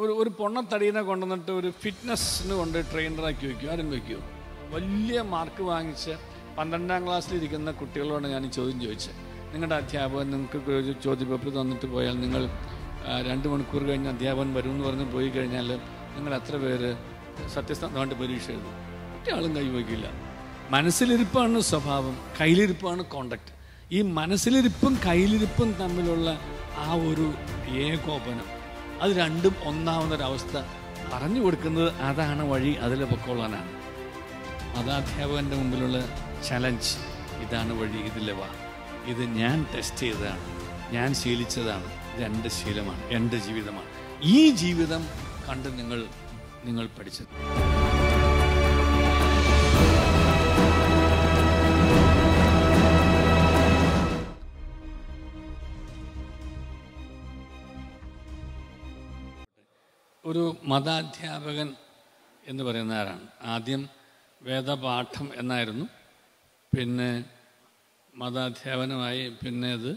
ഒരു ഒരു പൊണ്ണത്തടീനെ കൊണ്ടുവന്നിട്ട് ഒരു ഫിറ്റ്നസ്സിന് കൊണ്ട് ട്രെയിനറാക്കി വയ്ക്കും ആരും വയ്ക്കുമോ വലിയ മാർക്ക് വാങ്ങിച്ച് പന്ത്രണ്ടാം ക്ലാസ്സിലിരിക്കുന്ന കുട്ടികളോട് ഞാൻ ഈ ചോദ്യം ചോദിച്ചത് നിങ്ങളുടെ അധ്യാപകൻ നിങ്ങൾക്ക് ഒരു ചോദ്യപേപ്പർ തന്നിട്ട് പോയാൽ നിങ്ങൾ ആ, രണ്ട് മണിക്കൂർ കഴിഞ്ഞ് അധ്യാപകൻ വരും എന്ന് പറഞ്ഞ് പോയി കഴിഞ്ഞാൽ നിങ്ങൾ എത്ര പേര് സത്യസന്ധമായിട്ട് പരീക്ഷ എഴുതും ഒറ്റ ആളും കൈവയ്ക്കില്ല മനസ്സിലിരിപ്പാണ് സ്വഭാവം കയ്യിലിരിപ്പാണ് കോണ്ടക്ട് ഈ മനസ്സിലിരിപ്പും കയ്യിലിരിപ്പും തമ്മിലുള്ള ആ ഒരു ഏകോപനം അത് രണ്ടും ഒന്നാവുന്നൊരവസ്ഥ പറഞ്ഞു കൊടുക്കുന്നത് അതാണ് വഴി അതിൽ പൊക്കോളാനാണ് മതാധ്യാപകൻ്റെ മുമ്പിലുള്ള ചലഞ്ച് ഇതാണ് വഴി ഇതിലെ വാ ഇത് ഞാൻ ടെസ്റ്റ് ചെയ്തതാണ് ഞാൻ ശീലിച്ചതാണ് ഇത് എൻ്റെ ശീലമാണ് എൻ്റെ ജീവിതമാണ് ഈ ജീവിതം കണ്ട് നിങ്ങൾ നിങ്ങൾ പഠിച്ചത് ഒരു മതാധ്യാപകൻ എന്ന് പറയുന്ന ആരാണ് ആദ്യം വേദപാഠം എന്നായിരുന്നു പിന്നെ മതാധ്യാപനമായി പിന്നെ അത്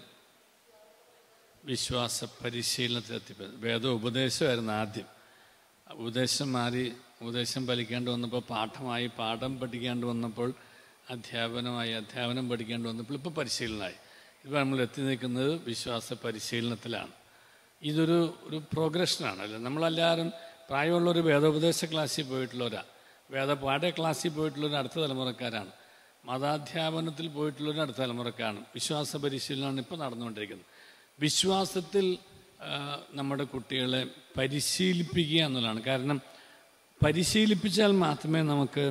വിശ്വാസ പരിശീലനത്തിലെത്തിപ്പോയത് വേദ ഉപദേശമായിരുന്നു ആദ്യം ഉപദേശം മാറി ഉപദേശം ഫലിക്കേണ്ടി വന്നപ്പോൾ പാഠമായി പാഠം പഠിക്കേണ്ടി വന്നപ്പോൾ അധ്യാപനമായി അധ്യാപനം പഠിക്കേണ്ടി വന്നപ്പോൾ ഇപ്പോൾ പരിശീലനമായി ഇപ്പോൾ നമ്മൾ എത്തി നിൽക്കുന്നത് വിശ്വാസ പരിശീലനത്തിലാണ് ഇതൊരു ഒരു പ്രോഗ്രഷനാണ് അല്ലേ നമ്മളെല്ലാവരും പ്രായമുള്ളൊരു വേദോപദേശ ക്ലാസ്സിൽ പോയിട്ടുള്ളവരാ വേദപാഠ ക്ലാസ്സിൽ പോയിട്ടുള്ളൊരു അടുത്ത തലമുറക്കാരാണ് മതാധ്യാപനത്തിൽ പോയിട്ടുള്ളൊരു അടുത്ത തലമുറക്കാരാണ് വിശ്വാസ പരിശീലനമാണ് ഇപ്പോൾ നടന്നുകൊണ്ടിരിക്കുന്നത് വിശ്വാസത്തിൽ ആ, നമ്മുടെ കുട്ടികളെ പരിശീലിപ്പിക്കുക എന്നുള്ളതാണ് കാരണം പരിശീലിപ്പിച്ചാൽ മാത്രമേ നമുക്ക്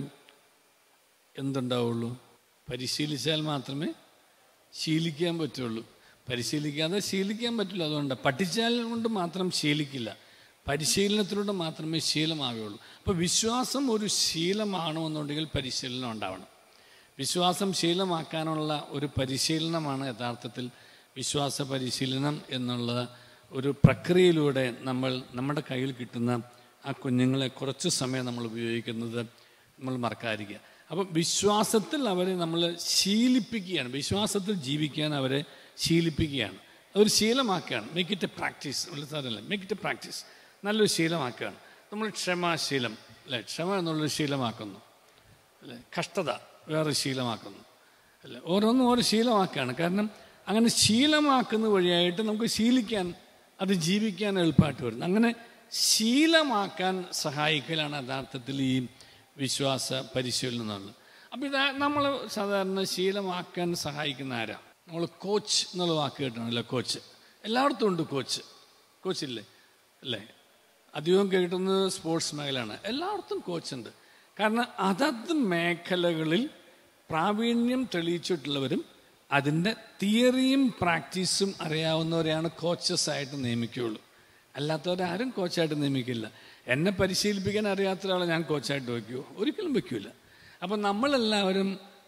എന്തുണ്ടാവുള്ളൂ പരിശീലിച്ചാൽ മാത്രമേ ശീലിക്കാൻ പറ്റുള്ളൂ പരിശീലിക്കാതെ ശീലിക്കാൻ പറ്റില്ല അതുകൊണ്ട് പഠിച്ചാൽ കൊണ്ട് മാത്രം ശീലിക്കില്ല പരിശീലനത്തിലൂടെ മാത്രമേ ശീലമാവുകയുള്ളൂ അപ്പോൾ വിശ്വാസം ഒരു ശീലമാണെന്നുണ്ടെങ്കിൽ പരിശീലനം ഉണ്ടാവണം വിശ്വാസം ശീലമാക്കാനുള്ള ഒരു പരിശീലനമാണ് യഥാർത്ഥത്തിൽ വിശ്വാസ പരിശീലനം എന്നുള്ള ഒരു പ്രക്രിയയിലൂടെ നമ്മൾ നമ്മുടെ കയ്യിൽ കിട്ടുന്ന ആ കുഞ്ഞുങ്ങളെ കുറച്ച് സമയം നമ്മൾ ഉപയോഗിക്കുന്നത് നമ്മൾ മറക്കാതിരിക്കുക അപ്പം വിശ്വാസത്തിൽ അവരെ നമ്മൾ ശീലിപ്പിക്കുകയാണ് വിശ്വാസത്തിൽ ജീവിക്കാൻ അവരെ ശീലിപ്പിക്കുകയാണ് അതൊരു ശീലമാക്കുകയാണ് മേക്ക് ഇറ്റ് എ പ്രാക്ടീസ് സാറല്ലേ മേക്ക് ഇറ്റ് എ പ്രാക്ടീസ് നല്ലൊരു ശീലമാക്കുകയാണ് നമ്മൾ ക്ഷമാശീലം അല്ലേ ക്ഷമ എന്നുള്ളൊരു ശീലമാക്കുന്നു അല്ലേ കഷ്ടത വേറെ ശീലമാക്കുന്നു അല്ലേ ഓരോന്നും ഓരോ ശീലമാക്കുകയാണ് കാരണം അങ്ങനെ ശീലമാക്കുന്ന വഴിയായിട്ട് നമുക്ക് ശീലിക്കാൻ അത് ജീവിക്കാൻ എളുപ്പമായിട്ട് വരുന്നു അങ്ങനെ ശീലമാക്കാൻ സഹായിക്കലാണ് യഥാർത്ഥത്തിൽ ഈ വിശ്വാസ പരിശീലനം എന്നുള്ളത് അപ്പോൾ ഇത് നമ്മൾ സാധാരണ ശീലമാക്കാൻ സഹായിക്കുന്ന ആരാ നമ്മൾ കോച്ച് എന്നുള്ള വാക്ക് കേട്ടാണല്ലോ കോച്ച് എല്ലായിടത്തും ഉണ്ട് കോച്ച് കോച്ചില്ലേ അല്ലേ അധികവും കേട്ടുന്നത് സ്പോർട്സ് മേഖലയാണ് എല്ലായിടത്തും കോച്ചുണ്ട് കാരണം അതത് മേഖലകളിൽ പ്രാവീണ്യം തെളിയിച്ചിട്ടുള്ളവരും അതിൻ്റെ തിയറിയും പ്രാക്ടീസും അറിയാവുന്നവരെയാണ് കോച്ചസ് ആയിട്ട് നിയമിക്കുകയുള്ളൂ അല്ലാത്തവരാരും കോച്ചായിട്ട് നിയമിക്കില്ല എന്നെ പരിശീലിപ്പിക്കാൻ അറിയാത്ത ഒരാളെ ഞാൻ കോച്ചായിട്ട് വയ്ക്കുമോ ഒരിക്കലും വയ്ക്കില്ല അപ്പം നമ്മളെല്ലാവരും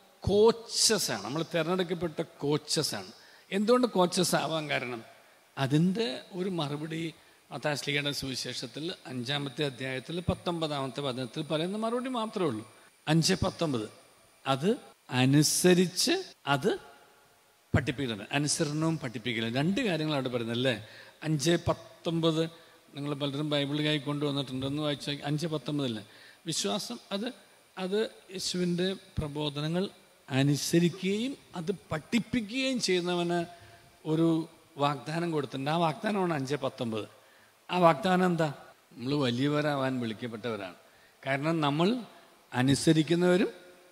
കോച്ചസാണ് നമ്മൾ തിരഞ്ഞെടുക്കപ്പെട്ട കോച്ചസാണ് എന്തുകൊണ്ട് കോച്ചസ് ആവാൻ കാരണം അതിൻ്റെ ഒരു മറുപടി മത്താശ്ലിയുടെ സുവിശേഷത്തിൽ അഞ്ചാമത്തെ അധ്യായത്തിൽ പത്തൊമ്പതാമത്തെ വചനത്തിൽ പറയുന്ന മറുപടി മാത്രമേ ഉള്ളൂ അഞ്ച് പത്തൊമ്പത് അത് അനുസരിച്ച് അത് പഠിപ്പിക്കുന്നത് അനുസരണവും പഠിപ്പിക്കലും രണ്ട് കാര്യങ്ങൾ അവിടെ പറയുന്നത് അല്ലേ അഞ്ച് പത്തൊമ്പത് നിങ്ങൾ പലരും ബൈബിളിലായി കൊണ്ടുവന്നിട്ടുണ്ടെന്ന് വായിച്ച അഞ്ച് പത്തൊമ്പതല്ലേ വിശ്വാസം അത് അത് യേശുവിൻ്റെ പ്രബോധനങ്ങൾ അനുസരിക്കുകയും അത് പഠിപ്പിക്കുകയും ചെയ്യുന്നവന് ഒരു വാഗ്ദാനം കൊടുത്തിട്ടുണ്ട് ആ വാഗ്ദാനമാണ് അഞ്ച് പത്തൊമ്പത് ആ വാഗ്ദാനം എന്താ നമ്മൾ വലിയവരാവാൻ വിളിക്കപ്പെട്ടവരാണ് കാരണം നമ്മൾ അനുസരിക്കുന്നവരും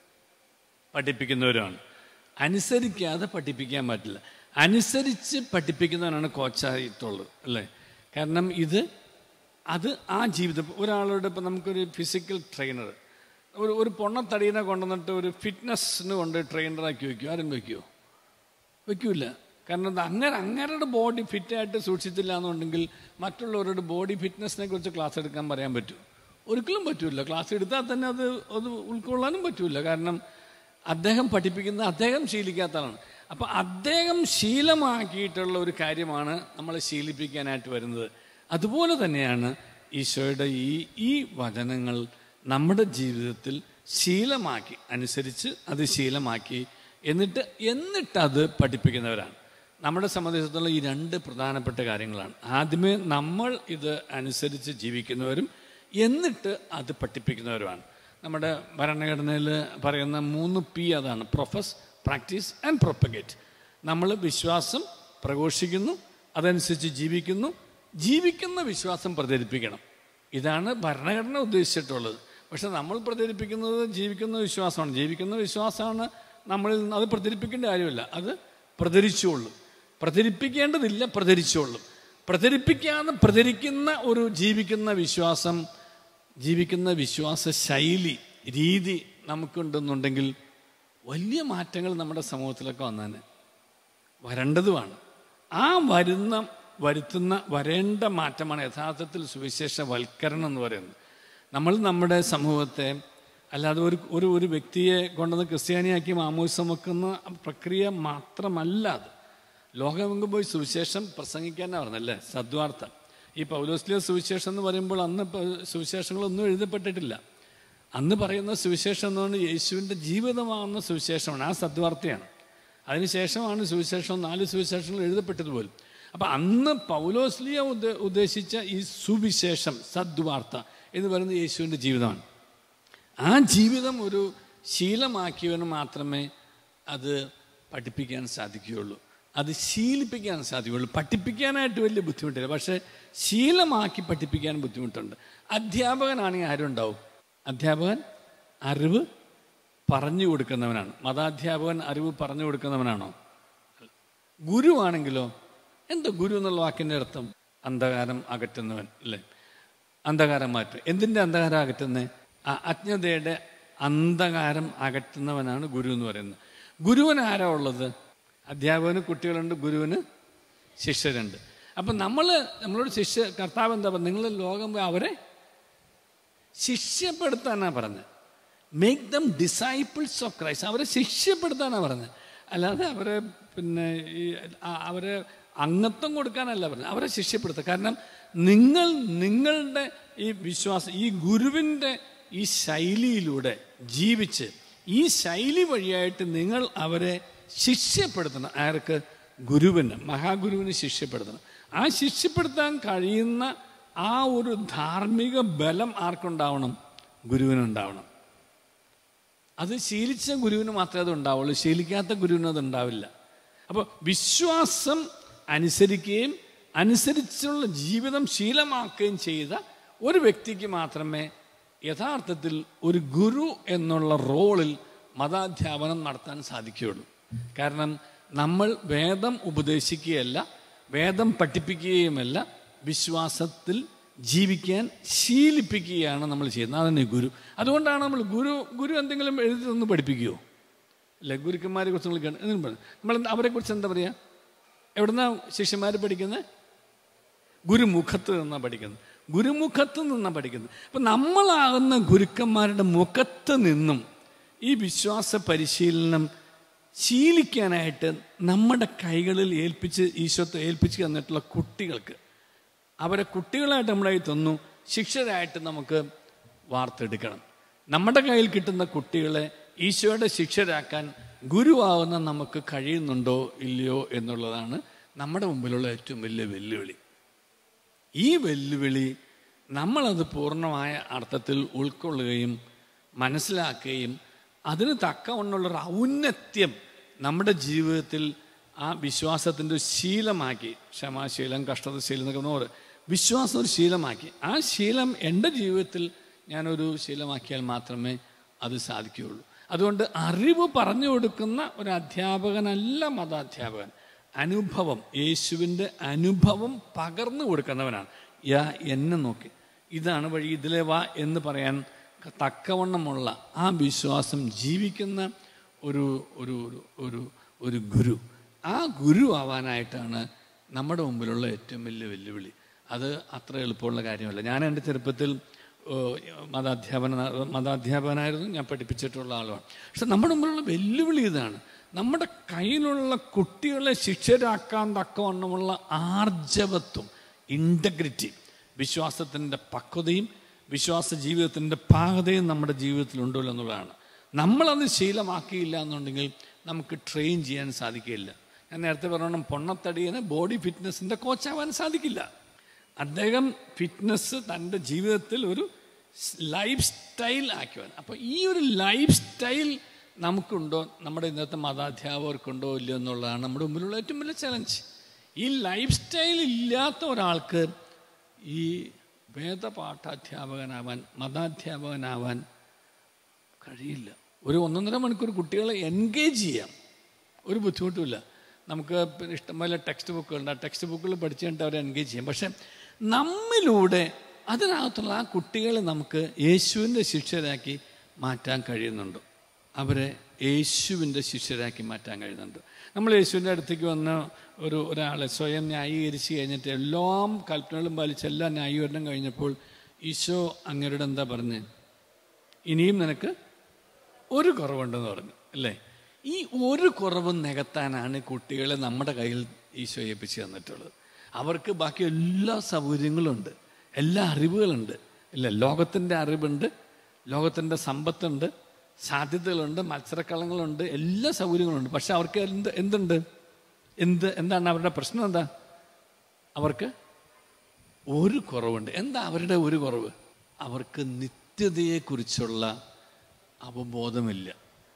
പഠിപ്പിക്കുന്നവരുമാണ് അനുസരിക്കാതെ പഠിപ്പിക്കാൻ പറ്റില്ല അനുസരിച്ച് പഠിപ്പിക്കുന്നവനാണ് കോച്ചായിട്ടുള്ളത് അല്ലേ കാരണം ഇത് അത് ആ ജീവിതം ഒരാളുടെ ഇപ്പം നമുക്കൊരു ഫിസിക്കൽ ട്രെയിനർ ഒരു ഒരു പൊണ്ണത്തടീനെ കൊണ്ടുവന്നിട്ട് ഒരു ഫിറ്റ്നസ്സിന് കൊണ്ട് ട്രെയിനറാക്കി വയ്ക്കുമോ ആരും വയ്ക്കുമോ വയ്ക്കൂല കാരണം അത് അങ്ങനെ അങ്ങരുടെ ബോഡി ഫിറ്റായിട്ട് സൂക്ഷിച്ചില്ല എന്നുണ്ടെങ്കിൽ മറ്റുള്ളവരുടെ ബോഡി ഫിറ്റ്നസിനെ കുറിച്ച് ക്ലാസ് എടുക്കാൻ പറയാൻ പറ്റും ഒരിക്കലും പറ്റില്ല ക്ലാസ് എടുത്താൽ തന്നെ അത് അത് ഉൾക്കൊള്ളാനും പറ്റില്ല കാരണം അദ്ദേഹം പഠിപ്പിക്കുന്ന അദ്ദേഹം ശീലിക്കാത്ത ആളാണ് അപ്പോൾ അദ്ദേഹം ശീലമാക്കിയിട്ടുള്ള ഒരു കാര്യമാണ് നമ്മളെ ശീലിപ്പിക്കാനായിട്ട് വരുന്നത് അതുപോലെ തന്നെയാണ് ഈശോയുടെ ഈ ഈ വചനങ്ങൾ നമ്മുടെ ജീവിതത്തിൽ ശീലമാക്കി അനുസരിച്ച് അത് ശീലമാക്കി എന്നിട്ട് എന്നിട്ട് അത് പഠിപ്പിക്കുന്നവരാണ് നമ്മളെ സംബന്ധിച്ചിടത്തോളം ഈ രണ്ട് പ്രധാനപ്പെട്ട കാര്യങ്ങളാണ് ആദ്യമേ നമ്മൾ ഇത് അനുസരിച്ച് ജീവിക്കുന്നവരും എന്നിട്ട് അത് പഠിപ്പിക്കുന്നവരുമാണ് നമ്മുടെ ഭരണഘടനയിൽ പറയുന്ന മൂന്ന് പി അതാണ് പ്രൊഫസ് പ്രാക്ടീസ് ആൻഡ് പ്രൊപ്പഗേറ്റ് നമ്മൾ വിശ്വാസം പ്രഘോഷിക്കുന്നു അതനുസരിച്ച് ജീവിക്കുന്നു ജീവിക്കുന്ന വിശ്വാസം പ്രചരിപ്പിക്കണം ഇതാണ് ഭരണഘടന ഉദ്ദേശിച്ചിട്ടുള്ളത് പക്ഷെ നമ്മൾ പ്രചരിപ്പിക്കുന്നത് ജീവിക്കുന്ന വിശ്വാസമാണ് ജീവിക്കുന്ന വിശ്വാസമാണ് നമ്മളിൽ നിന്ന് അത് പ്രചരിപ്പിക്കേണ്ട കാര്യമില്ല അത് പ്രചരിച്ചുകൊള്ളും പ്രചരിപ്പിക്കേണ്ടതില്ല പ്രചരിച്ചുകൊള്ളും പ്രചരിപ്പിക്കാതെ പ്രചരിക്കുന്ന ഒരു ജീവിക്കുന്ന വിശ്വാസം ജീവിക്കുന്ന വിശ്വാസ ശൈലി രീതി നമുക്കുണ്ടെന്നുണ്ടെങ്കിൽ വലിയ മാറ്റങ്ങൾ നമ്മുടെ സമൂഹത്തിലൊക്കെ വന്നേനെ വരേണ്ടതുമാണ് ആ വരുന്ന വരുത്തുന്ന വരേണ്ട മാറ്റമാണ് യഥാർത്ഥത്തിൽ സുവിശേഷവൽക്കരണം എന്ന് പറയുന്നത് നമ്മൾ നമ്മുടെ സമൂഹത്തെ അല്ലാതെ ഒരു ഒരു ഒരു വ്യക്തിയെ കൊണ്ടുവന്ന് ക്രിസ്ത്യാനിയാക്കി മാമോസം വെക്കുന്ന പ്രക്രിയ മാത്രമല്ല അത് ലോകമെങ്കും പോയി സുവിശേഷം പ്രസംഗിക്കാനാണ് പറഞ്ഞല്ലേ സദ്വാർത്ഥ ഈ പൗലോസ്ലിയ സുവിശേഷം എന്ന് പറയുമ്പോൾ അന്ന് പ- സുവിശേഷങ്ങളൊന്നും എഴുതപ്പെട്ടിട്ടില്ല അന്ന് പറയുന്ന സുവിശേഷം എന്ന് പറഞ്ഞാൽ യേശുവിൻ്റെ ജീവിതമാകുന്ന സുവിശേഷമാണ് ആ സദ്വാർത്തയാണ് അതിനുശേഷമാണ് സുവിശേഷം നാല് സുവിശേഷങ്ങൾ എഴുതപ്പെട്ടത് പോലും അപ്പം അന്ന് പൗലോസ്ലിയ ഉദ്ദ ഉദ്ദേശിച്ച ഈ സുവിശേഷം സദ്വാർത്ത എന്ന് പറയുന്നത് യേശുവിൻ്റെ ജീവിതമാണ് ആ ജീവിതം ഒരു ശീലമാക്കിയവന് മാത്രമേ അത് പഠിപ്പിക്കാൻ സാധിക്കുകയുള്ളൂ അത് ശീലിപ്പിക്കാൻ സാധിക്കുകയുള്ളൂ പഠിപ്പിക്കാനായിട്ട് വലിയ ബുദ്ധിമുട്ടില്ല പക്ഷേ ശീലമാക്കി പഠിപ്പിക്കാൻ ബുദ്ധിമുട്ടുണ്ട് അധ്യാപകനാണെങ്കിൽ ആരും ഉണ്ടാവും അധ്യാപകൻ അറിവ് പറഞ്ഞു കൊടുക്കുന്നവനാണ് മതാധ്യാപകൻ അറിവ് പറഞ്ഞു കൊടുക്കുന്നവനാണോ ഗുരുവാണെങ്കിലോ എന്താ ഗുരു എന്നുള്ള വാക്കിൻ്റെ അർത്ഥം അന്ധകാരം അകറ്റുന്നവൻ അല്ലേ അന്ധകാരം മാറ്റും എന്തിൻ്റെ അന്ധകാരം അകറ്റുന്നത് ആ അജ്ഞതയുടെ അന്ധകാരം അകറ്റുന്നവനാണ് ഗുരു എന്ന് പറയുന്നത് ഗുരുവിന് ആരാ ഉള്ളത് അധ്യാപകന് കുട്ടികളുണ്ട് ഗുരുവിന് ശിഷ്യരുണ്ട് അപ്പം നമ്മൾ നമ്മളോട് ശിഷ്യ കർത്താവ് എന്താ പറയുക നിങ്ങൾ ലോകം പോയി അവരെ ശിഷ്യപ്പെടുത്താനാണ് പറഞ്ഞത് make them disciples of Christ അവരെ ശിഷ്യപ്പെടുത്താനാണ് പറഞ്ഞത് അല്ലാതെ അവരെ പിന്നെ ഈ ആ- അവരെ അംഗത്വം കൊടുക്കാനല്ല പറഞ്ഞത് അവരെ ശിഷ്യപ്പെടുത്തുക കാരണം നിങ്ങൾ നിങ്ങളുടെ ഈ വിശ്വാസം ഈ ഗുരുവിൻ്റെ ഈ ശൈലിയിലൂടെ ജീവിച്ച് ഈ ശൈലി വഴിയായിട്ട് നിങ്ങൾ അവരെ ശിഷ്യപ്പെടുത്തണം ആർക്ക് ഗുരുവിന് മഹാഗുരുവിന് ശിഷ്യപ്പെടുത്തണം ആ ശിഷ്യപ്പെടുത്താൻ കഴിയുന്ന ആ ഒരു ധാർമ്മിക ബലം ആർക്കുണ്ടാവണം ഗുരുവിനുണ്ടാവണം അത് ശീലിച്ച ഗുരുവിന് മാത്രമേ അത് ഉണ്ടാവുള്ളൂ ശീലിക്കാത്ത ഗുരുവിന് അത് ഉണ്ടാവില്ല അപ്പോൾ വിശ്വാസം അനുസരിക്കുകയും അനുസരിച്ചുള്ള ജീവിതം ശീലമാക്കുകയും ചെയ്ത ഒരു വ്യക്തിക്ക് മാത്രമേ യഥാർത്ഥത്തിൽ ഒരു ഗുരു എന്നുള്ള റോളിൽ മതാധ്യാപനം നടത്താൻ സാധിക്കുകയുള്ളൂ കാരണം നമ്മൾ വേദം ഉപദേശിക്കുകയല്ല വേദം പഠിപ്പിക്കുകയുമല്ല വിശ്വാസത്തിൽ ജീവിക്കാൻ ശീലിപ്പിക്കുകയാണ് നമ്മൾ ചെയ്യുന്നത് അതാണ് ഈ ഗുരു അതുകൊണ്ടാണ് നമ്മൾ ഗുരു ഗുരു എന്തെങ്കിലും എഴുതി തന്ന് പഠിപ്പിക്കുമോ അല്ലെ ഗുരുക്കന്മാരെ കുറിച്ച് നമ്മൾ കേട്ട് എന്തെങ്കിലും പറഞ്ഞു നമ്മൾ അവരെ കുറിച്ച് എന്താ പറയുക എവിടുന്നാ ശിഷ്യന്മാർ പഠിക്കുന്നത് ഗുരുമുഖത്ത് നിന്നാണ് പഠിക്കുന്നത് ഗുരുമുഖത്ത് നിന്നാണ് പഠിക്കുന്നത് അപ്പം നമ്മളാകുന്ന ഗുരുക്കന്മാരുടെ മുഖത്ത് നിന്നും ഈ വിശ്വാസ പരിശീലനം ശീലിക്കാനായിട്ട് നമ്മുടെ കൈകളിൽ ഏൽപ്പിച്ച് ഈശോത്തെ ഏൽപ്പിച്ച് തന്നിട്ടുള്ള കുട്ടികൾക്ക് അവരെ കുട്ടികളായിട്ട് നമ്മുടെ കയ്യിൽ തന്നു ശിക്ഷരായിട്ട് നമുക്ക് വാർത്തെടുക്കണം നമ്മുടെ കയ്യിൽ കിട്ടുന്ന കുട്ടികളെ ഈശോയുടെ ശിക്ഷരാക്കാൻ ഗുരുവാകുന്ന നമുക്ക് കഴിയുന്നുണ്ടോ ഇല്ലയോ എന്നുള്ളതാണ് നമ്മുടെ മുമ്പിലുള്ള ഏറ്റവും വലിയ വെല്ലുവിളി ഈ വെല്ലുവിളി നമ്മളത് പൂർണ്ണമായ അർത്ഥത്തിൽ ഉൾക്കൊള്ളുകയും മനസ്സിലാക്കുകയും അതിന് തക്കവണ്ണുള്ളൊരു ഔന്നത്യം നമ്മുടെ ജീവിതത്തിൽ ആ വിശ്വാസത്തിൻ്റെ ഒരു ശീലമാക്കി ക്ഷമാശീലം കഷ്ടതശീലം എന്നൊക്കെ പറഞ്ഞ പോലെ വിശ്വാസം ഒരു ശീലമാക്കി ആ ശീലം എൻ്റെ ജീവിതത്തിൽ ഞാനൊരു ശീലമാക്കിയാൽ മാത്രമേ അത് സാധിക്കുകയുള്ളൂ അതുകൊണ്ട് അറിവ് പറഞ്ഞു കൊടുക്കുന്ന ഒരു അധ്യാപകനല്ല മതാധ്യാപകൻ അനുഭവം യേശുവിൻ്റെ അനുഭവം പകർന്നു കൊടുക്കുന്നവനാണ് യാ എന്നെ നോക്കി ഇതാണ് വഴി ഇതിലെ വാ എന്ന് പറയാൻ തക്കവണ്ണമുള്ള ആ വിശ്വാസം ജീവിക്കുന്ന ഒരു ഒരു ഒരു- ഒരു ഒരു ഗുരു ആ ഗുരു ആവാനായിട്ടാണ് നമ്മുടെ മുമ്പിലുള്ള ഏറ്റവും വലിയ വെല്ലുവിളി അത് അത്ര എളുപ്പമുള്ള കാര്യമല്ല ഞാൻ എൻ്റെ ചെറുപ്പത്തിൽ ഓ, മതാധ്യാപന മതാധ്യാപകനായിരുന്നു ഞാൻ പഠിപ്പിച്ചിട്ടുള്ള ആളുമാണ് പക്ഷെ നമ്മുടെ മുമ്പിലുള്ള വെല്ലുവിളി ഇതാണ് നമ്മുടെ കയ്യിലുള്ള കുട്ടികളെ ശിക്ഷരാക്കാൻ തക്കവണ്ണമുള്ള ആർജവത്വം ഇൻറ്റഗ്രിറ്റി വിശ്വാസത്തിൻ്റെ പക്വതയും വിശ്വാസ ജീവിതത്തിൻ്റെ പാകതയും നമ്മുടെ ജീവിതത്തിലുണ്ടല്ലോ എന്നുള്ളതാണ് നമ്മളത് ശീലമാക്കിയില്ല എന്നുണ്ടെങ്കിൽ നമുക്ക് ട്രെയിൻ ചെയ്യാൻ സാധിക്കില്ല ഞാൻ നേരത്തെ പറഞ്ഞോണം പൊണ്ണത്തടിയന് ബോഡി ഫിറ്റ്നസിൻ്റെ കോച്ചാവാൻ സാധിക്കില്ല അദ്ദേഹം ഫിറ്റ്നസ് തൻ്റെ ജീവിതത്തിൽ ഒരു ലൈഫ് സ്റ്റൈൽ ആക്കുവാൻ അപ്പോൾ ഈ ഒരു ലൈഫ് സ്റ്റൈൽ നമുക്കുണ്ടോ നമ്മുടെ ഇന്നത്തെ മതാധ്യാപകർക്കുണ്ടോ ഇല്ലയോ എന്നുള്ളതാണ് നമ്മുടെ മുമ്പിലുള്ള ഏറ്റവും വലിയ ചലഞ്ച് ഈ ലൈഫ് സ്റ്റൈൽ ഇല്ലാത്ത ഒരാൾക്ക് ഈ വേദപാഠാധ്യാപകനാവാൻ മതാധ്യാപകനാവാൻ കഴിയില്ല ഒരു ഒന്നൊന്നര മണിക്കൂർ കുട്ടികളെ എൻഗേജ് ചെയ്യാം ഒരു ബുദ്ധിമുട്ടുമില്ല നമുക്ക് പിന്നെ ഇഷ്ടംപോലെ ടെക്സ്റ്റ് ബുക്കുകളുണ്ട് ആ ടെക്സ്റ്റ് ബുക്കുകൾ പഠിച്ചു കഴിഞ്ഞിട്ട് അവരെ എൻഗേജ് ചെയ്യാം പക്ഷെ നമ്മിലൂടെ അതിനകത്തുള്ള ആ കുട്ടികളെ നമുക്ക് യേശുവിൻ്റെ ശിഷ്യരാക്കി മാറ്റാൻ കഴിയുന്നുണ്ട് അവരെ യേശുവിൻ്റെ ശിഷ്യരാക്കി മാറ്റാൻ കഴിയുന്നുണ്ട് നമ്മൾ യേശുവിൻ്റെ അടുത്തേക്ക് വന്ന ഒരു ഒരാളെ സ്വയം ന്യായീകരിച്ച് കഴിഞ്ഞിട്ട് എല്ലാം കൽപ്പനകളും പാലിച്ച് എല്ലാം ന്യായീകരണം കഴിഞ്ഞപ്പോൾ ഈശോ അങ്ങരുടെ എന്താ പറഞ്ഞ് ഇനിയും നിനക്ക് ഒരു കുറവുണ്ടെന്ന് പറഞ്ഞു അല്ലേ ഈ ഒരു കുറവും നികത്താനാണ് കുട്ടികളെ നമ്മുടെ കയ്യിൽ ഈശോ ഏൽപ്പിച്ച് തന്നിട്ടുള്ളത് അവർക്ക് ബാക്കി എല്ലാ സൗകര്യങ്ങളും ഉണ്ട് എല്ലാ അറിവുകളുണ്ട് ഇല്ല ലോകത്തിൻ്റെ അറിവുണ്ട് ലോകത്തിൻ്റെ സമ്പത്തുണ്ട് സാധ്യതകളുണ്ട് മത്സരക്കളങ്ങളുണ്ട് എല്ലാ സൗകര്യങ്ങളുണ്ട് പക്ഷെ അവർക്ക് എന്ത് എന്തുണ്ട് എന്ത് എന്താണ് അവരുടെ പ്രശ്നം എന്താ അവർക്ക് ഒരു കുറവുണ്ട് എന്താ അവരുടെ ഒരു കുറവ് അവർക്ക് നിത്യതയെക്കുറിച്ചുള്ള അവബോധമില്ല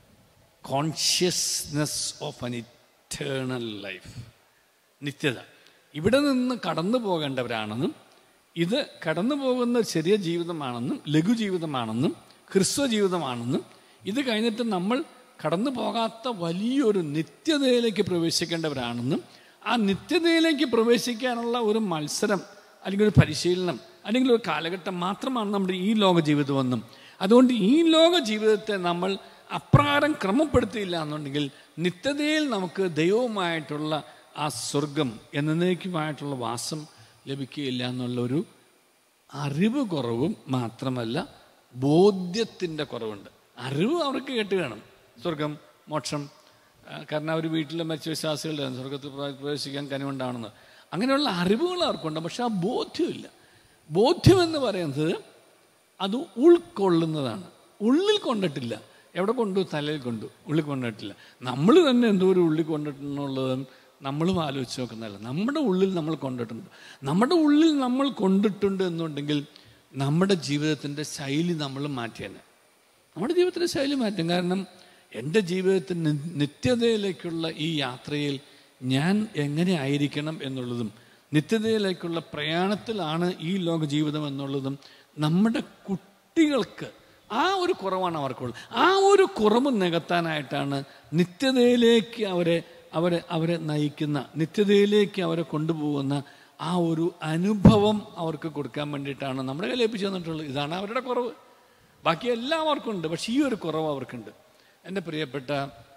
consciousness of an eternal life നിത്യത ഇവിടെ നിന്ന് കടന്നു പോകേണ്ടവരാണെന്നും ഇത് കടന്നു പോകുന്ന ചെറിയ ജീവിതമാണെന്നും ലഘു ജീവിതമാണെന്നും ക്രിസ്തു ജീവിതമാണെന്നും ഇത് കഴിഞ്ഞിട്ട് നമ്മൾ കടന്നു പോകാത്ത വലിയൊരു നിത്യതയിലേക്ക് പ്രവേശിക്കേണ്ടവരാണെന്നും ആ നിത്യതയിലേക്ക് പ്രവേശിക്കാനുള്ള ഒരു മത്സരം അല്ലെങ്കിൽ ഒരു പരിശീലനം അല്ലെങ്കിൽ ഒരു കാലഘട്ടം മാത്രമാണ് നമ്മുടെ ഈ ലോക ജീവിതമെന്നും അതുകൊണ്ട് ഈ ലോക ജീവിതത്തെ നമ്മൾ അപ്രകാരം ക്രമപ്പെടുത്തിയില്ല എന്നുണ്ടെങ്കിൽ നിത്യതയിൽ നമുക്ക് ദൈവവുമായിട്ടുള്ള ആ സ്വർഗം എന്നേക്കുമായിട്ടുള്ള വാസം ലഭിക്കുകയില്ല എന്നുള്ളൊരു അറിവ് കുറവും മാത്രമല്ല ബോധ്യത്തിൻ്റെ കുറവുണ്ട് അറിവ് അവർക്ക് കേട്ട് വേണം സ്വർഗം മോക്ഷം ആ, കാരണം അവർ വീട്ടിലെ മരിച്ച വിശ്വാസികളുടെ സ്വർഗത്തിൽ പ്ര- പ്രവേശിക്കാൻ കനിവുണ്ടാണെന്ന് അങ്ങനെയുള്ള അറിവുകൾ അവർക്കുണ്ട് പക്ഷെ ആ ബോധ്യമില്ല ബോധ്യം എന്ന് പറയുന്നത് അത് ഉൾക്കൊള്ളുന്നതാണ് ഉള്ളിൽ കൊണ്ടിട്ടില്ല എവിടെ കൊണ്ടു തലയിൽ കൊണ്ടു ഉള്ളിൽ കൊണ്ടിട്ടില്ല നമ്മൾ തന്നെ എന്തോ ഒരു ഉള്ളിൽ കൊണ്ടിട്ടുള്ളത് നമ്മളും ആലോചിച്ച് നോക്കുന്നതല്ല നമ്മുടെ ഉള്ളിൽ നമ്മൾ കൊണ്ടിട്ടുണ്ട് നമ്മുടെ ഉള്ളിൽ നമ്മൾ കൊണ്ടിട്ടുണ്ട് എന്നുണ്ടെങ്കിൽ നമ്മുടെ ജീവിതത്തിൻ്റെ ശൈലി നമ്മൾ മാറ്റിയന്നെ നമ്മുടെ ജീവിതത്തിൻ്റെ ശൈലി മാറ്റും കാരണം എൻ്റെ ജീവിതത്തിൽ നി- നിത്യതയിലേക്കുള്ള ഈ യാത്രയിൽ ഞാൻ എങ്ങനെ ആയിരിക്കണം എന്നുള്ളതും നിത്യതയിലേക്കുള്ള പ്രയാണത്തിലാണ് ഈ ലോക ജീവിതം എന്നുള്ളതും നമ്മുടെ കുട്ടികൾക്ക് ആ ഒരു കുറവാണ് അവർക്കുള്ളത് ആ ഒരു കുറവ് നികത്താനായിട്ടാണ് നിത്യതയിലേക്ക് അവരെ അവരെ അവരെ നയിക്കുന്ന നിത്യതയിലേക്ക് അവരെ കൊണ്ടുപോകുന്ന ആ ഒരു അനുഭവം അവർക്ക് കൊടുക്കാൻ വേണ്ടിയിട്ടാണ് നമ്മുടെ കയ്യിൽ ഏൽപ്പിച്ചു തന്നിട്ടുള്ളത് ഇതാണ് അവരുടെ കുറവ് ബാക്കി എല്ലാവർക്കും ഉണ്ട് പക്ഷെ ഈ ഒരു കുറവ് അവർക്കുണ്ട് എൻ്റെ പ്രിയപ്പെട്ട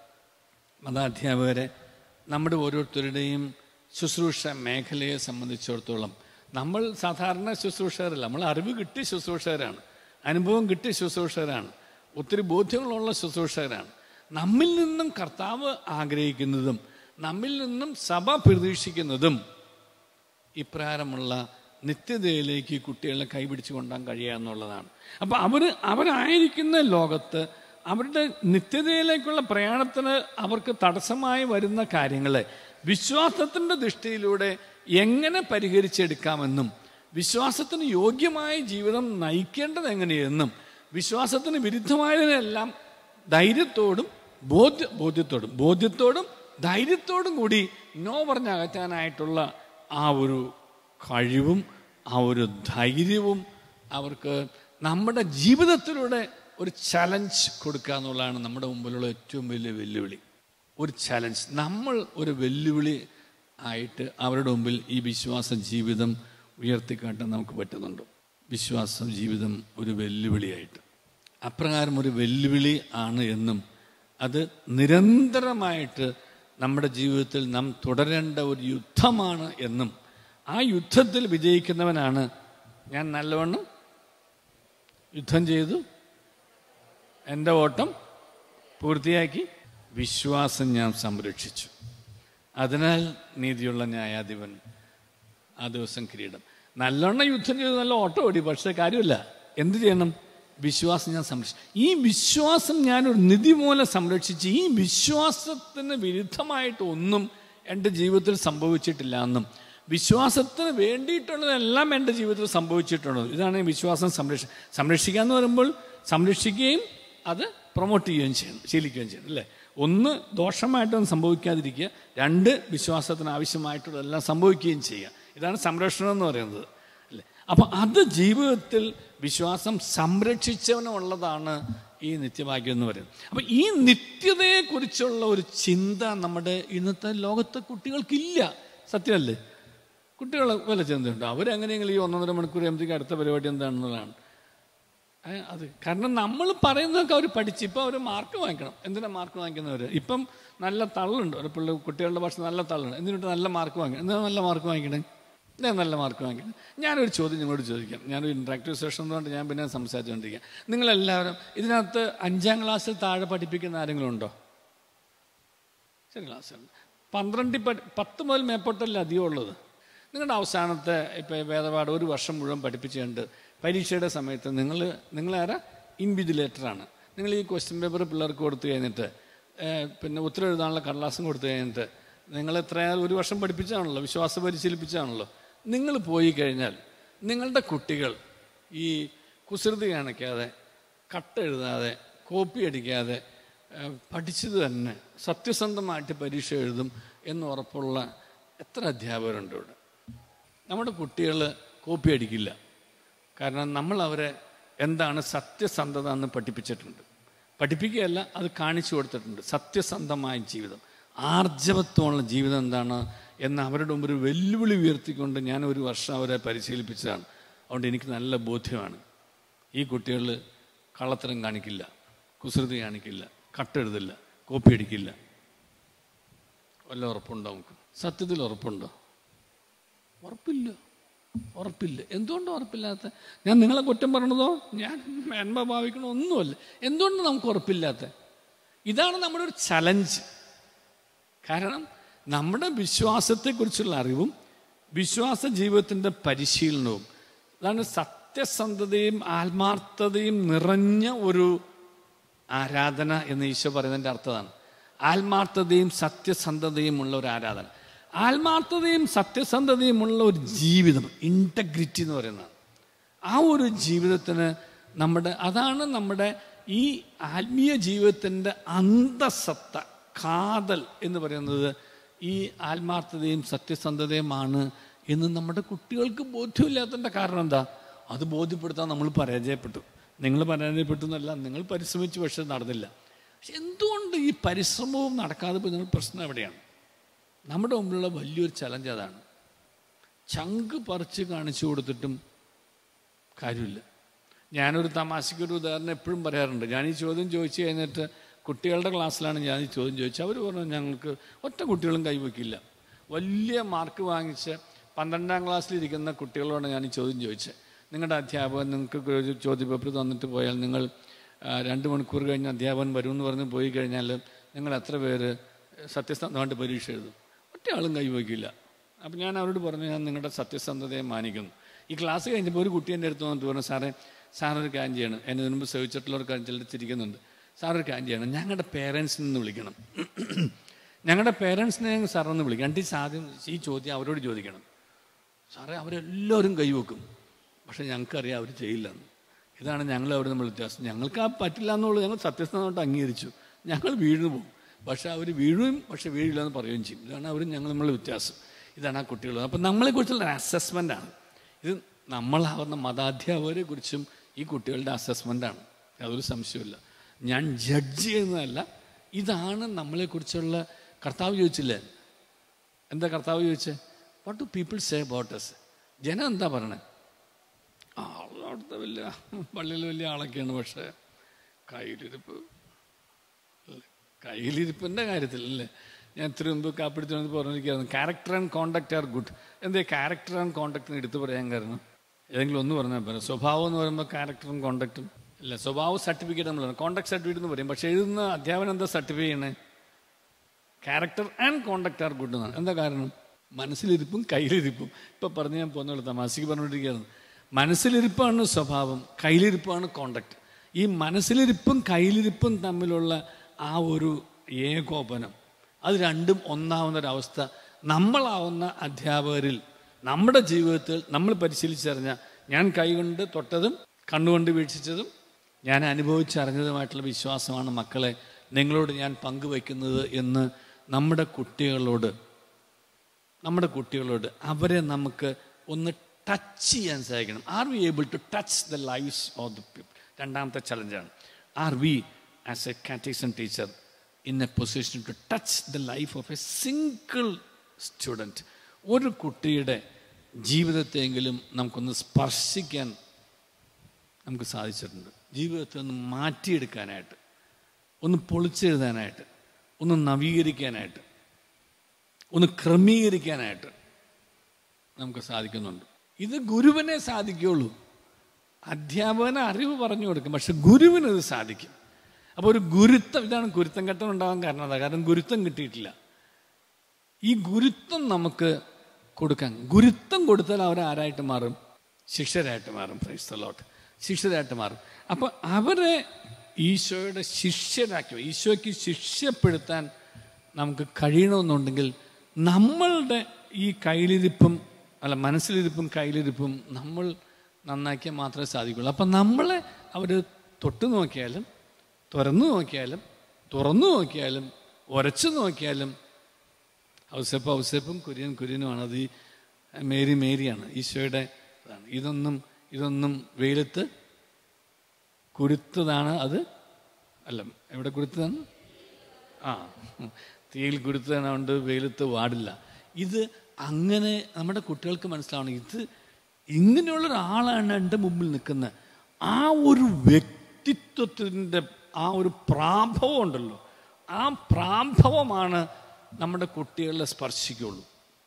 മതാധ്യാപകരെ നമ്മുടെ ഓരോരുത്തരുടെയും ശുശ്രൂഷ മേഖലയെ സംബന്ധിച്ചിടത്തോളം നമ്മൾ സാധാരണ ശുശ്രൂഷകരല്ല നമ്മൾ അറിവ് കിട്ടിയ ശുശ്രൂഷകരാണ് അനുഭവം കിട്ടിയ ശുശ്രൂഷകരാണ് ഒത്തിരി ബോധ്യങ്ങളുള്ള ശുശ്രൂഷകരാണ് നമ്മിൽ നിന്നും കർത്താവ് ആഗ്രഹിക്കുന്നതും നമ്മിൽ നിന്നും സഭ പ്രതീക്ഷിക്കുന്നതും ഇപ്രകാരമുള്ള നിത്യതയിലേക്ക് കുട്ടികളെ കൈപിടിച്ചു കൊണ്ടാൻ കഴിയുക എന്നുള്ളതാണ് അപ്പം അവർ അവരായിരിക്കുന്ന ലോകത്ത് അവരുടെ നിത്യതയിലേക്കുള്ള പ്രയാണത്തിന് അവർക്ക് തടസ്സമായി വരുന്ന കാര്യങ്ങളെ വിശ്വാസത്തിൻ്റെ ദൃഷ്ടിയിലൂടെ എങ്ങനെ പരിഹരിച്ചെടുക്കാമെന്നും വിശ്വാസത്തിന് യോഗ്യമായ ജീവിതം നയിക്കേണ്ടത് എങ്ങനെയെന്നും വിശ്വാസത്തിന് വിരുദ്ധമായതിനെല്ലാം ധൈര്യത്തോടും ബോധ്യ ബോധ്യത്തോടും ബോധ്യത്തോടും ധൈര്യത്തോടും കൂടി നോ പറഞ്ഞകറ്റാനായിട്ടുള്ള ആ ഒരു കഴിവും ആ ഒരു ധൈര്യവും അവർക്ക് നമ്മുടെ ജീവിതത്തിലൂടെ ഒരു ചലഞ്ച് കൊടുക്കുക എന്നുള്ളതാണ് നമ്മുടെ മുമ്പിലുള്ള ഏറ്റവും വലിയ വെല്ലുവിളി ഒരു ചലഞ്ച് നമ്മൾ ഒരു വെല്ലുവിളി ആയിട്ട് അവരുടെ മുമ്പിൽ ഈ വിശ്വാസ ജീവിതം ഉയർത്തിക്കാട്ടാൻ നമുക്ക് പറ്റുന്നുണ്ട് വിശ്വാസ ജീവിതം ഒരു വെല്ലുവിളിയായിട്ട് അപ്രകാരം ഒരു വെല്ലുവിളി ആണ് എന്നും അത് നിരന്തരമായിട്ട് നമ്മുടെ ജീവിതത്തിൽ നാം തുടരേണ്ട ഒരു യുദ്ധമാണ് എന്നും ആ യുദ്ധത്തിൽ വിജയിക്കുന്നവനാണ് ഞാൻ നല്ലവണ്ണം യുദ്ധം ചെയ്തു എൻ്റെ ഓട്ടം പൂർത്തിയാക്കി വിശ്വാസം ഞാൻ സംരക്ഷിച്ചു അതിനാൽ നീതിയുള്ള ന്യായാധിപൻ ആ ദിവസം കിരീടം നല്ലോണം യുദ്ധം ചെയ്ത് നല്ല ഓട്ടം ഓടി പക്ഷേ കാര്യമില്ല എന്ത് ചെയ്യണം വിശ്വാസം ഞാൻ സംരക്ഷിച്ചു ഈ വിശ്വാസം ഞാനൊരു നിധി പോലെ സംരക്ഷിച്ച് ഈ വിശ്വാസത്തിന് വിരുദ്ധമായിട്ട് ഒന്നും എൻ്റെ ജീവിതത്തിൽ സംഭവിച്ചിട്ടില്ല എന്നും വിശ്വാസത്തിന് വേണ്ടിയിട്ടുള്ളതെല്ലാം എൻ്റെ ജീവിതത്തിൽ സംഭവിച്ചിട്ടുള്ളത് ഇതാണ് ഈ വിശ്വാസം സംരക്ഷ സംരക്ഷിക്കുക എന്ന് പറയുമ്പോൾ സംരക്ഷിക്കുകയും അത് പ്രൊമോട്ട് ചെയ്യുകയും ചെയ്യണം ശീലിക്കുകയും ചെയ്യണം അല്ലേ ഒന്ന് ദോഷമായിട്ടൊന്നും സംഭവിക്കാതിരിക്കുക രണ്ട് വിശ്വാസത്തിന് ആവശ്യമായിട്ടുള്ളതെല്ലാം സംഭവിക്കുകയും ചെയ്യുക ഇതാണ് സംരക്ഷണം എന്ന് പറയുന്നത് അല്ലേ അപ്പം അത് ജീവിതത്തിൽ വിശ്വാസം സംരക്ഷിച്ചവനുള്ളതാണ് ഈ നിത്യഭാഗ്യം എന്ന് പറയുന്നത് അപ്പം ഈ നിത്യതയെക്കുറിച്ചുള്ള ഒരു ചിന്ത നമ്മുടെ ഇന്നത്തെ ലോകത്തെ കുട്ടികൾക്കില്ല സത്യമല്ലേ കുട്ടികൾ വല്ല ചിന്തയുണ്ട് അവരെങ്ങനെയെങ്കിലും ഈ ഒന്നൊന്നര മണിക്കൂർ ആകുമ്പോഴത്തേക്ക് അടുത്ത പരിപാടി എന്താണെന്നുള്ളതാണ് ഏ, അത് കാരണം നമ്മൾ പറയുന്നതൊക്കെ അവർ പഠിച്ച് ഇപ്പം അവർ മാർക്ക് വാങ്ങിക്കണം എന്തിനാ മാർക്ക് വാങ്ങിക്കുന്നവർ ഇപ്പം നല്ല തള്ളുണ്ട് ഒരു പിള്ളേർ കുട്ടികളുടെ ഭാഷ നല്ല തള്ളുണ്ട് എന്നിട്ട് നല്ല മാർക്ക് വാങ്ങിക്കണം എന്താ നല്ല മാർക്ക് വാങ്ങിക്കണേ എന്താ നല്ല മാർക്ക് വാങ്ങിക്കണം ഞാനൊരു ചോദ്യം നിങ്ങളോട് ചോദിക്കാം ഞാനൊരു ഇൻട്രാക്റ്റീവ് സെഷൻ എന്നുകൊണ്ട് ഞാൻ പിന്നെ സംസാരിച്ചുകൊണ്ടിരിക്കാം നിങ്ങളെല്ലാവരും ഇതിനകത്ത് അഞ്ചാം ക്ലാസ്സിൽ താഴെ പഠിപ്പിക്കുന്ന ആരെങ്കിലും ഉണ്ടോ ശരി ക്ലാസ്സുണ്ട് പന്ത്രണ്ടിൽ പഠി പത്ത് മുതൽ മേപ്പോട്ടല്ലേ അധികം ഉള്ളത് നിങ്ങളുടെ അവസാനത്തെ ഇപ്പോൾ വേദപാഠം ഒരു വർഷം മുഴുവൻ പഠിപ്പിച്ചുകൊണ്ട് പരീക്ഷയുടെ സമയത്ത് നിങ്ങൾ നിങ്ങളാരാ ഇൻവിജിലേറ്ററാണ് നിങ്ങൾ ഈ ക്വസ്റ്റ്യൻ പേപ്പർ പിള്ളേർക്ക് കൊടുത്തു കഴിഞ്ഞിട്ട് ഏഹ്, പിന്നെ ഉത്തരം എഴുതാനുള്ള കടലാസും കൊടുത്തു കഴിഞ്ഞിട്ട് നിങ്ങൾ എത്രയായാലും ഒരു വർഷം പഠിപ്പിച്ചാണല്ലോ വിശ്വാസം പരിശീലിപ്പിച്ചാണല്ലോ നിങ്ങൾ പോയി കഴിഞ്ഞാൽ നിങ്ങളുടെ കുട്ടികൾ ഈ കുസൃതി കാണിക്കാതെ കട്ടെഴുതാതെ കോപ്പി അടിക്കാതെ ഏഹ്, പഠിച്ചത് തന്നെ സത്യസന്ധമായിട്ട് പരീക്ഷ എഴുതും എന്ന് ഉറപ്പുള്ള എത്ര അധ്യാപകരുണ്ട് ഇവിടെ നമ്മുടെ കുട്ടികൾ കോപ്പി അടിക്കില്ല കാരണം നമ്മൾ അവരെ എന്താണ് സത്യസന്ധത എന്ന് പഠിപ്പിച്ചിട്ടുണ്ട് പഠിപ്പിക്കുകയല്ല അത് കാണിച്ചു കൊടുത്തിട്ടുണ്ട് സത്യസന്ധമായ ജീവിതം ആർജവത്വമുള്ള ജീവിതം എന്താണ് എന്ന് അവരുടെ മുമ്പ് ഒരു വെല്ലുവിളി ഉയർത്തിക്കൊണ്ട് ഞാൻ ഒരു വർഷം അവരെ പരിശീലിപ്പിച്ചതാണ് അതുകൊണ്ട് എനിക്ക് നല്ല ബോധ്യമാണ് ഈ കുട്ടികൾ കള്ളത്തരം കാണിക്കില്ല കുസൃതി കാണിക്കില്ല കട്ടെഴുതില്ല കോപ്പി അടിക്കില്ല വല്ല ഉറപ്പുണ്ടോ നമുക്ക് സത്യത്തിൽ ഉറപ്പുണ്ടോ ഉറപ്പില്ല ഉറപ്പില്ല എന്തുകൊണ്ട് ഉറപ്പില്ലാത്ത ഞാൻ നിങ്ങളെ കുറ്റം പറയണതോ ഞാൻ മേന്മ ഭാവിക്കണോ ഒന്നുമല്ല എന്തുകൊണ്ട് നമുക്ക് ഉറപ്പില്ലാത്ത ഇതാണ് നമ്മുടെ ഒരു ചലഞ്ച് കാരണം നമ്മുടെ വിശ്വാസത്തെക്കുറിച്ചുള്ള അറിവും വിശ്വാസ ജീവിതത്തിൻ്റെ പരിശീലനവും അതാണ് സത്യസന്ധതയും ആത്മാർത്ഥതയും നിറഞ്ഞ ഒരു ആരാധന എന്ന് ഈശോ പറയുന്നതിൻ്റെ അർത്ഥമാണ് ആത്മാർത്ഥതയും സത്യസന്ധതയും ഉള്ള ഒരു ആരാധന ആത്മാർത്ഥതയും സത്യസന്ധതയും ഉള്ള ഒരു ജീവിതം ഇൻറ്റഗ്രിറ്റി എന്ന് പറയുന്നതാണ് ആ ഒരു ജീവിതത്തിന് നമ്മുടെ അതാണ് നമ്മുടെ ഈ ആത്മീയ ജീവിതത്തിൻ്റെ അന്തസത്ത കാതൽ എന്ന് പറയുന്നത് ഈ ആത്മാർത്ഥതയും സത്യസന്ധതയുമാണ് എന്ന് നമ്മുടെ കുട്ടികൾക്ക് ബോധ്യമില്ലാത്തതിൻ്റെ കാരണം എന്താ അത് ബോധ്യപ്പെടുത്താൻ നമ്മൾ പരാജയപ്പെട്ടു നിങ്ങൾ പരാജയപ്പെട്ടു എന്നല്ല നിങ്ങൾ പരിശ്രമിച്ചു പക്ഷെ നടന്നില്ല പക്ഷെ എന്തുകൊണ്ട് ഈ പരിശ്രമവും നടക്കാതെ പോയി നിങ്ങൾ പ്രശ്നം എവിടെയാണ് നമ്മുടെ മുമ്പിലുള്ള വലിയൊരു ചലഞ്ച് അതാണ് ചങ്ക് പറിച്ച് കാണിച്ചു കൊടുത്തിട്ടും കാര്യമില്ല ഞാനൊരു തമാശയ്ക്കൊരു ഉദാഹരണം എപ്പോഴും പറയാറുണ്ട് ഞാൻ ഈ ചോദ്യം ചോദിച്ചു കഴിഞ്ഞിട്ട് കുട്ടികളുടെ ക്ലാസ്സിലാണ് ഞാൻ ഈ ചോദ്യം ചോദിച്ചത് അവർ പറഞ്ഞു ഞങ്ങൾക്ക് ഒറ്റ കുട്ടികളും കൈവയ്ക്കില്ല വലിയ മാർക്ക് വാങ്ങിച്ച് പന്ത്രണ്ടാം ക്ലാസ്സിലിരിക്കുന്ന കുട്ടികളോട് ഞാൻ ഈ ചോദ്യം ചോദിച്ചത് നിങ്ങളുടെ അധ്യാപകൻ നിങ്ങൾക്ക് ഒരു ചോദ്യപേപ്പർ തന്നിട്ട് പോയാൽ നിങ്ങൾ ആ, രണ്ട് മണിക്കൂർ കഴിഞ്ഞ് അധ്യാപകൻ വരുമെന്ന് പറഞ്ഞ് പോയി കഴിഞ്ഞാൽ നിങ്ങൾ എത്ര പേര് സത്യസന്ധമായിട്ട് പരീക്ഷ എഴുതും ഒറ്റ ആളും കൈവയ്ക്കില്ല അപ്പം ഞാൻ അവരോട് പറഞ്ഞു ഞാൻ നിങ്ങളുടെ സത്യസന്ധതയെ മാനിക്കുന്നു ഈ ക്ലാസ് കഴിഞ്ഞപ്പോൾ ഒരു കുട്ടി എൻ്റെ അടുത്ത് വന്നിട്ട് പറഞ്ഞു സാറേ സാറൊരു കാര്യം ചെയ്യണം എന്നെ ഇതിനു മുമ്പ് സേവിച്ചിട്ടുള്ളവർ ചിലർ ചിരിക്കുന്നുണ്ട് സാറൊരു കാര്യം ചെയ്യണം ഞങ്ങളുടെ പേരൻസിൽ നിന്ന് വിളിക്കണം ഞങ്ങളുടെ പേരൻസിനെ ഞങ്ങൾ സാറൊന്ന് വിളിക്കണം എന്നിട്ട് ഈ ആദ്യം ഈ ചോദ്യം അവരോട് ചോദിക്കണം സാറേ അവരെല്ലാവരും കൈവെക്കും പക്ഷെ ഞങ്ങൾക്കറിയാം അവർ ചെയ്യില്ലെന്ന് ഇതാണ് ഞങ്ങൾ അവർ നമ്മൾ വ്യത്യാസം ഞങ്ങൾക്ക് ആ പറ്റില്ല എന്നുള്ളത് ഞങ്ങൾ സത്യസന്ധമായിട്ട് അംഗീകരിച്ചു ഞങ്ങൾ വീഴുന്നു പോകും പക്ഷെ അവർ വീഴുകയും പക്ഷെ വീഴില്ല എന്ന് പറയുകയും ചെയ്യും ഇതാണ് അവർ ഞങ്ങൾ നമ്മൾ വ്യത്യാസം ഇതാണ് ആ കുട്ടികൾ അപ്പം നമ്മളെക്കുറിച്ചുള്ള ഒരു അസസ്മെൻ്റാണ് ഇത് നമ്മളാവുന്ന മതാധ്യാപകരെ കുറിച്ചും ഈ കുട്ടികളുടെ അസസ്മെൻ്റാണ് യാതൊരു സംശയമില്ല ഞാൻ ജഡ്ജ് ചെയ്യുന്നതല്ല ഇതാണ് നമ്മളെക്കുറിച്ചുള്ള കർത്താവ് ചോദിച്ചില്ലേ എന്താ കർത്താവ് ചോദിച്ചേ what do people say about us ജനം എന്താ പറയണേ ആ അവിടുത്തെ വലിയ പള്ളിയിൽ വലിയ ആളൊക്കെയാണ് പക്ഷേ കയ്യിലിരിപ്പ് അല്ലേ? കയ്യിലിരിപ്പിൻ്റെ കാര്യത്തിൽ അല്ലേ ഞാൻ ഇത്തിരി മുമ്പ് കാപ്പിടുത്ത് വന്ന് പറഞ്ഞിരിക്കുകയായിരുന്നു character and conduct are good എന്തേ ക്യാരക്ടർ ആൻഡ് കോണ്ടാക്ടിന് എടുത്തു പറയാൻ കാരണം ഏതെങ്കിലും ഒന്ന് പറഞ്ഞാൽ പറയാം സ്വഭാവം എന്ന് പറയുമ്പോൾ ക്യാരക്ടറും കോണ്ടാക്റ്റും ഇല്ല സ്വഭാവ സർട്ടിഫിക്കറ്റ് നമ്മൾ കോണ്ടാക്ട് സർട്ടിഫിക്കറ്റ് എന്ന് പറയും പക്ഷേ എഴുതുന്ന അധ്യാപനം എന്താ സർട്ടിഫൈ ചെയ്യണേ character and conduct are good എന്നാണ് എന്താ കാരണം മനസ്സിലിരിപ്പും കയ്യിലിരിപ്പും ഇപ്പം പറഞ്ഞ് ഞാൻ പോകുന്നുള്ള തമാശക്ക് പറഞ്ഞുകൊണ്ടിരിക്കുകയാണ് മനസ്സിലിരിപ്പാണ് സ്വഭാവം കയ്യിലിരിപ്പാണ് കോണ്ടാക്ട് ഈ മനസ്സിലിരിപ്പും കയ്യിലിരിപ്പും തമ്മിലുള്ള ആ ഒരു ഏകോപനം അത് രണ്ടും ഒന്നാവുന്നൊരവസ്ഥ നമ്മളാവുന്ന അധ്യാപകരിൽ നമ്മുടെ ജീവിതത്തിൽ നമ്മൾ പരിശീലിച്ചറിഞ്ഞ ഞാൻ കൈകൊണ്ട് തൊട്ടതും കണ്ണുകൊണ്ട് വീക്ഷിച്ചതും ഞാൻ അനുഭവിച്ചറിഞ്ഞതുമായിട്ടുള്ള വിശ്വാസമാണ് മക്കളെ നിങ്ങളോട് ഞാൻ പങ്കുവയ്ക്കുന്നത് എന്ന് നമ്മുടെ കുട്ടികളോട് നമ്മുടെ കുട്ടികളോട് അവരെ നമുക്ക് ഒന്ന് ടച്ച് ചെയ്യാൻ സാധിക്കണം are we able to touch the lives of the people രണ്ടാമത്തെ ചലഞ്ചാണ് are we as a catechism teacher in a position to touch the life of a single student ഒരു കുട്ടിയുടെ ജീവിതത്തെങ്കിലും നമുക്കൊന്ന് സ്പർശിക്കാൻ നമുക്ക് സാധിച്ചിട്ടുണ്ട് ജീവിതത്തെ ഒന്ന് മാറ്റിയെടുക്കാനായിട്ട് ഒന്ന് പൊളിച്ചെഴുതാനായിട്ട് ഒന്ന് നവീകരിക്കാനായിട്ട് ഒന്ന് ക്രമീകരിക്കാനായിട്ട് നമുക്ക് സാധിക്കുന്നുണ്ട് ഇത് ഗുരുവിനെ സാധിക്കുള്ളൂ അധ്യാപകന് അറിവ് പറഞ്ഞു കൊടുക്കും പക്ഷെ ഗുരുവിന് ഇത് സാധിക്കും അപ്പോൾ ഒരു ഗുരുത്വം ഇതാണ് ഗുരുത്തം ഘട്ടം ഉണ്ടാകാൻ കാരണം അതാ കാരണം ഗുരുത്വം കിട്ടിയിട്ടില്ല ഈ ഗുരുത്വം നമുക്ക് കൊടുക്കാൻ ഗുരുത്വം കൊടുത്താൽ അവർ ആരായിട്ട് മാറും ശിഷ്യരായിട്ട് മാറും ക്രൈസ്തലോട്ട് ശിഷ്യരായിട്ട് മാറും അപ്പോൾ അവരെ ഈശോയുടെ ശിഷ്യരാക്കി ഈശോയ്ക്ക് ശിഷ്യപ്പെടുത്താൻ നമുക്ക് കഴിയണമെന്നുണ്ടെങ്കിൽ നമ്മളുടെ ഈ കയ്യിലിരിപ്പും അല്ല മനസ്സിലിരിപ്പും കയ്യിലിരിപ്പും നമ്മൾ നന്നാക്കിയാൽ മാത്രമേ സാധിക്കുള്ളൂ അപ്പം നമ്മളെ അവർ തൊട്ട് നോക്കിയാലും തുറന്നു നോക്കിയാലും തുറന്നു നോക്കിയാലും ഉരച്ചു നോക്കിയാലും ഔസപ്പ് ഔസപ്പും കുര്യൻ കുര്യനുമാണ് അത് ഈ മേരി മേരിയാണ് ഈശോയുടെ ഇതാണ് ഇതൊന്നും ഇതൊന്നും വെയിലത്ത് കുരുത്തതാണ് അത് അല്ല എവിടെ കുരുത്തതാണ് ആ തീയിൽ കുരുത്തതാണ് കൊണ്ട് വെയിലത്ത് വാടില്ല ഇത് അങ്ങനെ നമ്മുടെ കുട്ടികൾക്ക് മനസ്സിലാവണം ഇത് ഇങ്ങനെയുള്ള ഒരാളാണ് എൻ്റെ മുമ്പിൽ നിൽക്കുന്നത് ആ ഒരു വ്യക്തിത്വത്തിൻ്റെ ആ ഒരു പ്രാഭവം ഉണ്ടല്ലോ ആ പ്രാഭവമാണ് നമ്മുടെ കുട്ടികളെ സ്പർശിക്കുള്ളൂ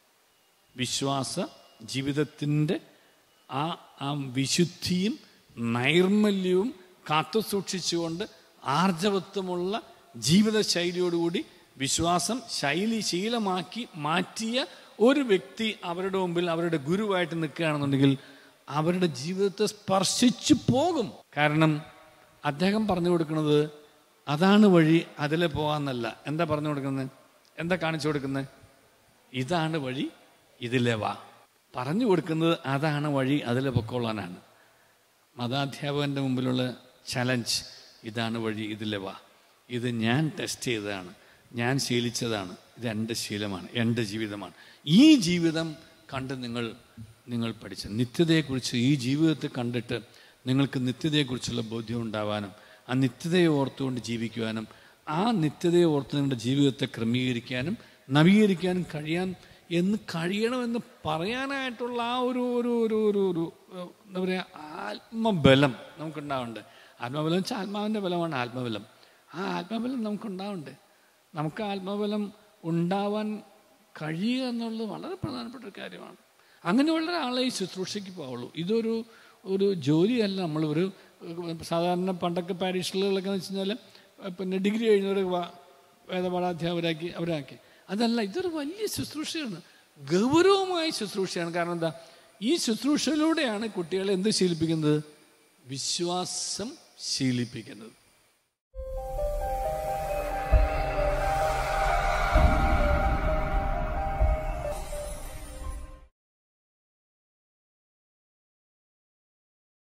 വിശ്വാസ ജീവിതത്തിൻ്റെ ആ ആ വിശുദ്ധിയും നൈർമല്യവും കാത്തു സൂക്ഷിച്ചുകൊണ്ട് ആർജവത്വമുള്ള ജീവിതശൈലിയോടുകൂടി വിശ്വാസം ശൈലി ശീലമാക്കി മാറ്റിയ ഒരു വ്യക്തി അവരുടെ മുമ്പിൽ അവരുടെ ഗുരുവായിട്ട് നിൽക്കുകയാണെന്നുണ്ടെങ്കിൽ അവരുടെ ജീവിതത്തെ സ്പർശിച്ചു പോകും കാരണം അദ്ദേഹം പറഞ്ഞു കൊടുക്കുന്നത് അതാണ് വഴി അതിലെ പോകാന്നല്ല എന്താ പറഞ്ഞു കൊടുക്കുന്നത് എന്താ കാണിച്ചു കൊടുക്കുന്നത് ഇതാണ് വഴി ഇതിലെ വാ പറഞ്ഞു കൊടുക്കുന്നത് അതാണ് വഴി അതിലെ പൊക്കോളാനാണ് മതാധ്യാപകൻ്റെ മുമ്പിലുള്ള ചലഞ്ച് ഇതാണ് വഴി ഇതിലെ വാ ഇത് ഞാൻ ടെസ്റ്റ് ചെയ്തതാണ് ഞാൻ ശീലിച്ചതാണ് ഇത് എൻ്റെ ശീലമാണ് എൻ്റെ ജീവിതമാണ് ഈ ജീവിതം കണ്ട് നിങ്ങൾ നിങ്ങൾ പഠിച്ച നിത്യതയെക്കുറിച്ച് ഈ ജീവിതത്തെ കണ്ടിട്ട് നിങ്ങൾക്ക് നിത്യതയെക്കുറിച്ചുള്ള ബോധ്യം ഉണ്ടാവാനും ആ നിത്യതയെ ഓർത്തുകൊണ്ട് ജീവിക്കുവാനും ആ നിത്യതയെ ഓർത്ത് നിങ്ങളുടെ ജീവിതത്തെ ക്രമീകരിക്കാനും നവീകരിക്കാനും കഴിയാൻ എന്ന് കഴിയണമെന്ന് പറയാനായിട്ടുള്ള ആ ഒരു ഒരു ഒരു ഒരു ഒരു ഏഹ്, എന്താ പറയുക ആത്മബലം നമുക്കുണ്ടാവണ്ടേ ആത്മബലം വെച്ചാൽ ആത്മാവിൻ്റെ ബലമാണ് ആത്മബലം ആ ആത്മബലം നമുക്കുണ്ടാവണ്ടേ നമുക്ക് ആത്മബലം ഉണ്ടാവാൻ കഴിയുക എന്നുള്ളത് വളരെ പ്രധാനപ്പെട്ട ഒരു കാര്യമാണ് അങ്ങനെയുള്ള ഒരാളെ ഈ ശുശ്രൂഷയ്ക്ക് പോവുള്ളൂ ഇതൊരു ഒരു ജോലിയല്ല നമ്മൾ ഒരു ഏഹ്, സാധാരണ പണ്ടൊക്കെ പാരീഷുകളിലൊക്കെ എന്ന് വെച്ച് കഴിഞ്ഞാൽ പിന്നെ ഡിഗ്രി കഴിഞ്ഞവർ വേദപാഠാധ്യാപകരാക്കി അവരാക്കി അതല്ല ഇതൊരു വലിയ ശുശ്രൂഷയാണ് ഗൗരവമായ ശുശ്രൂഷയാണ് കാരണം എന്താ ഈ ശുശ്രൂഷയിലൂടെയാണ് കുട്ടികളെ എന്ത് ശീലിപ്പിക്കുന്നത് വിശ്വാസം ശീലിപ്പിക്കുന്നത്